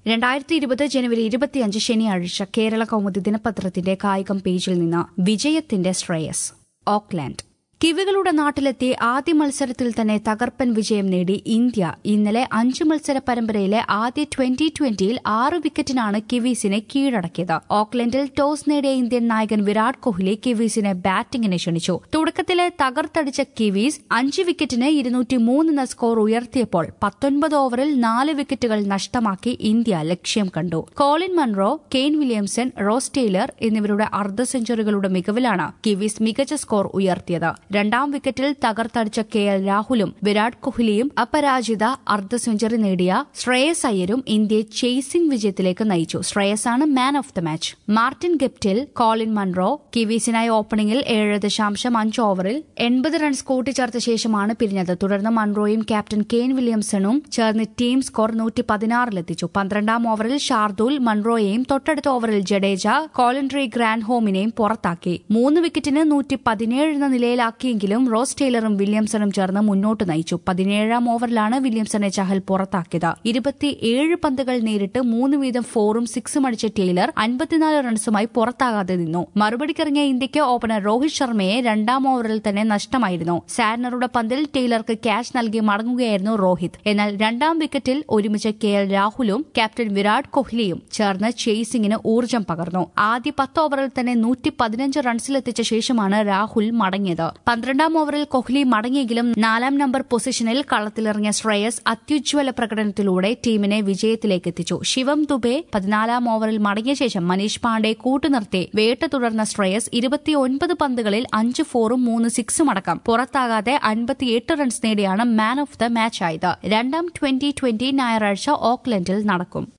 രണ്ടായിരത്തി ഇരുപത് ജനുവരി ഇരുപത്തിയഞ്ച് ശനിയാഴ്ച കേരള കൗമുദി ദിനപത്രത്തിന്റെ കായികം പേജിൽ നിന്ന് വിജയത്തിന്റെ ശ്രേയസ് ഓക്ലാൻഡ് കിവികളുടെ നാട്ടിലെത്തി ആദ്യ മത്സരത്തിൽ തന്നെ തകർപ്പൻ വിജയം നേടി ഇന്ത്യ ഇന്നലെ അഞ്ച് മത്സര പരമ്പരയിലെ ആദ്യ ട്വന്റി ട്വന്റിയിൽ ആറ് വിക്കറ്റിനാണ് കിവീസിനെ കീഴടക്കിയത് ഓക്ലൻഡിൽ ടോസ് നേടിയ ഇന്ത്യൻ നായകൻ വിരാട് കോഹ്ലി കിവീസിനെ ബാറ്റിംഗിന് ക്ഷണിച്ചു തുടക്കത്തിലെ തകർത്തടിച്ച കിവീസ് അഞ്ച് വിക്കറ്റിന് ഇരുന്നൂറ്റി മൂന്നെന്ന സ്കോർ ഉയർത്തിയപ്പോൾ പത്തൊൻപത് ഓവറിൽ നാല് വിക്കറ്റുകൾ നഷ്ടമാക്കി ഇന്ത്യ ലക്ഷ്യം കണ്ടു Colin Munro Kane Williamson Ross Taylor എന്നിവരുടെ അർദ്ധ സെഞ്ചുറികളുടെ മികവിലാണ് കിവീസ് മികച്ച സ്കോർ ഉയർത്തിയത് രണ്ടാം വിക്കറ്റിൽ തകർത്തടിച്ച കെ എൽ രാഹുലും വിരാട് കോഹ്ലിയും അപരാജിത അർദ്ധ സെഞ്ചുറി നേടിയ ശ്രേയസ് അയ്യരും ഇന്ത്യയെ ചേസിംഗ് വിജയത്തിലേക്ക് നയിച്ചു ശ്രേയസാണ് man of the match Martin Guptill Colin Munro കിവീസിനായി ഓപ്പണിംഗിൽ ഏഴ് ദശാംശം അഞ്ച് ഓവറിൽ എൺപത് റൺസ് കൂട്ടിച്ചേർത്ത ശേഷമാണ് പിരിഞ്ഞത് തുടർന്ന് മൺറോയും ക്യാപ്റ്റൻ കെയ്ൻ വില്യംസണും ചേർന്ന് ടീം സ്കോർ നൂറ്റി പതിനാറിലെത്തിച്ചു പന്ത്രണ്ടാം ഓവറിൽ ഷാർദൂൽ മൺറോയെയും തൊട്ടടുത്ത ഓവറിൽ ജഡേജ കോളിൻട്രി ഗ്രാൻഡ് ഹോമിനെയും പുറത്താക്കി മൂന്ന് വിക്കറ്റിന് നൂറ്റി പതിനേഴ് എന്ന നിലയിലാക്കിയെങ്കിലും റോസ് ടെയ്ലറും വില്യംസണും ചേർന്ന് മുന്നോട്ട് നയിച്ചു പതിനേഴാം ഓവറിലാണ് വില്യംസനെ ചഹൽ പുറത്താക്കിയത് ഇരുപത്തിയേഴ് പന്തുകൾ നേരിട്ട് മൂന്ന് വീതം ഫോറും സിക്സും അടിച്ച ടെയ്ലർ അൻപത്തിനാല് റൺസുമായി പുറത്താകാതെ നിന്നു മറുപടിക്കിറങ്ങിയ ഇന്ത്യയ്ക്ക് ഓപ്പണർ രോഹിത് ശർമ്മയെ രണ്ടാം ഓവറിൽ തന്നെ നഷ്ടമായിരുന്നു സാരനറുടെ പന്തിൽ ടെയ്ലർക്ക് ക്യാച്ച് നൽകി മടങ്ങുകയായിരുന്നു രോഹിത് എന്നാൽ രണ്ടാം വിക്കറ്റിൽ ഒരുമിച്ച് കെ എൽ രാഹുലും ക്യാപ്റ്റൻ വിരാട് കോഹ്ലിയും ചേർന്ന് ചേസിംഗിന് ഊർജ്ജം പകർന്നു ആദ്യ പത്ത് ഓവറിൽ തന്നെ നൂറ്റി പതിനഞ്ച് റൺസിലെത്തിച്ച ശേഷമാണ് രാഹുൽ മടങ്ങിയത് പന്ത്രണ്ടാം ഓവറിൽ കോഹ്ലി മടങ്ങിയെങ്കിലും നാലാം നമ്പർ പൊസിഷനിൽ കളത്തിലിറങ്ങിയ ശ്രേയസ് അത്യുജ്വല പ്രകടനത്തിലൂടെ ടീമിനെ വിജയത്തിലേക്ക് എത്തിച്ചു ശിവം ദുബെ പതിനാലാം ഓവറിൽ മടങ്ങിയ ശേഷം മനീഷ് പാണ്ഡെ കൂട്ടുനിർത്തി വേട്ട തുടർന്ന ശ്രേയസ് ഇരുപത്തിയൊൻപത് പന്തുകളിൽ അഞ്ച് ഫോറും മൂന്ന് സിക്സും അടക്കം പുറത്താകാതെ അൻപത്തിയെട്ട് റൺസ് നേടിയാണ് മാൻ ഓഫ് ദ മാച്ച് ആയത് രണ്ടാം ട്വന്റി ട്വന്റി ഞായറാഴ്ച ഓക്ലൻഡിൽ നടക്കും